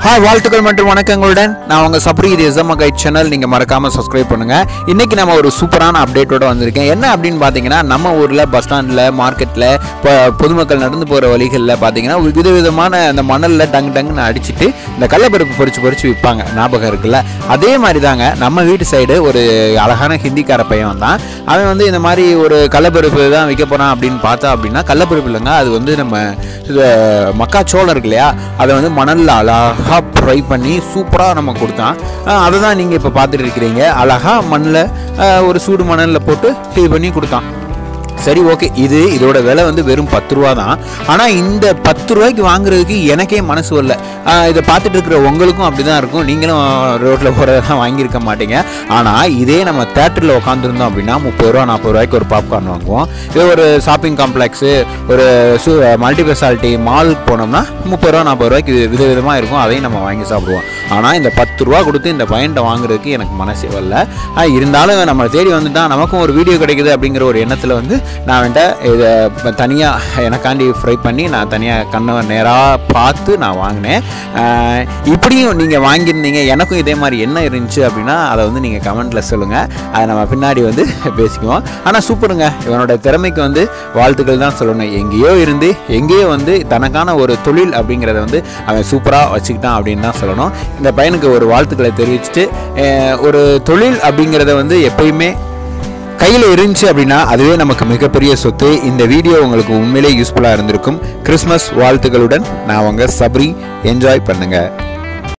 hi வாழ்த்துக்கள் மற்றும் வணக்கங்களுடன் நான் உங்கள் சப்ரி இது எஸ்எம் கைட் சேனல் நீங்கள் மறக்காமல் சப்ஸ்கிரைப் பண்ணுங்கள் இன்றைக்கி நம்ம ஒரு சூப்பரான அப்டேட்டோட வந்திருக்கேன் என்ன அப்படின்னு பார்த்தீங்கன்னா நம்ம ஊரில் பஸ் ஸ்டாண்டில் மார்க்கெட்டில் இப்போ பொதுமக்கள் நடந்து போகிற வழிகளில் பார்த்தீங்கன்னா விதவிதமான அந்த மணலில் டங்கு டங்குன்னு அடிச்சிட்டு இந்த கடலப்பருப்பு பொறிச்சு பொறிச்சு விற்பாங்க ஞாபகம் இருக்குல்ல அதே மாதிரி தாங்க நம்ம வீட்டு சைடு ஒரு அழகான ஹிந்திக்கார பையன் வந்தான் அவன் வந்து இந்த மாதிரி ஒரு கடலப்பருப்பு தான் விற்க போகிறான் அப்படின்னு பார்த்தா அப்படின்னா கடலப்பருப்பு இல்லைங்க அது வந்து நம்ம இது மக்காச்சோளம் இருக்கு இல்லையா அதை வந்து மணலில் அழகாக ஃப்ரை பண்ணி சூப்பராக நம்ம கொடுத்தான் அஹ் அதை தான் நீங்கள் இப்போ பார்த்துட்டு இருக்கிறீங்க அழகாக மண்ணில் ஒரு சூடு மணலில் போட்டு இது பண்ணி கொடுத்தான் சரி ஓகே இது இதோட விலை வந்து வெறும் பத்து ரூபா தான் ஆனால் இந்த பத்து ரூபாய்க்கு வாங்குறதுக்கு எனக்கே மனசு வரல ஆஹ் இதை பார்த்துட்டு இருக்கிற உங்களுக்கும் அப்படி தான் இருக்கும் நீங்களும் ரோட்டில் போகிறதெல்லாம் வாங்கியிருக்க மாட்டீங்க ஆனால் இதே நம்ம தேட்டரில் உட்காந்துருந்தோம் அப்படின்னா முப்பது ரூபா நாற்பது ரூபாய்க்கு ஒரு பாப்கார்ன் வாங்குவோம் இதே ஒரு ஷாப்பிங் காம்ப்ளெக்ஸு ஒரு சு மல்டி ஸ்பெஷாலிட்டி மாலுக்கு போனோம்னா முப்பது ரூபா நாற்பது ரூபாய்க்கு வித விதமாக இருக்கும் அதையும் நம்ம வாங்கி சாப்பிடுவோம் ஆனால் இந்த பத்து ரூபா கொடுத்து இந்த பையன்ட்ட வாங்குறதுக்கு எனக்கு மனசே வரல ஆஹ் இருந்தாலும் நம்ம தேடி வந்துட்டான் நமக்கும் ஒரு வீடியோ கிடைக்குது அப்படிங்கிற ஒரு எண்ணத்தில் வந்து நான் வந்துட்டு இதை தனியாக எனக்காண்டி ஃப்ரை பண்ணி நான் தனியாக கண்ணை நேராக பார்த்து நான் வாங்கினேன் ஆஹ் இப்படியும் நீங்கள் வாங்கியிருந்தீங்க எனக்கும் இதே மாதிரி என்ன இருந்துச்சு அப்படின்னா அதை வந்து நீங்கள் கமெண்ட்டில் சொல்லுங்கள் அதை நம்ம பின்னாடி வந்து பேசிக்குவோம் ஆனால் சூப்பருங்க இவனோட திறமைக்கு வந்து வாழ்த்துக்கள் தான் சொல்லணும் எங்கேயோ இருந்து எங்கேயோ வந்து தனக்கான ஒரு தொழில் அப்படிங்கிறத வந்து அவன் சூப்பராக வச்சுக்கிட்டான் அப்படின்னு தான் சொல்லணும் இந்த பையனுக்கு ஒரு வாழ்த்துக்களை தெரிவிச்சுட்டு ஆஹ் ஒரு தொழில் அப்படிங்கிறத வந்து எப்பயுமே கையில் இருந்துச்சு அப்படின்னா அதுவே நமக்கு மிகப்பெரிய சொத்து இந்த வீடியோ உங்களுக்கு உண்மையிலே யூஸ்ஃபுல்லாக இருந்திருக்கும் கிறிஸ்மஸ் வாழ்த்துக்களுடன் நான் உங்கள் சப்ரி என்ஜாய் பண்ணுங்கள்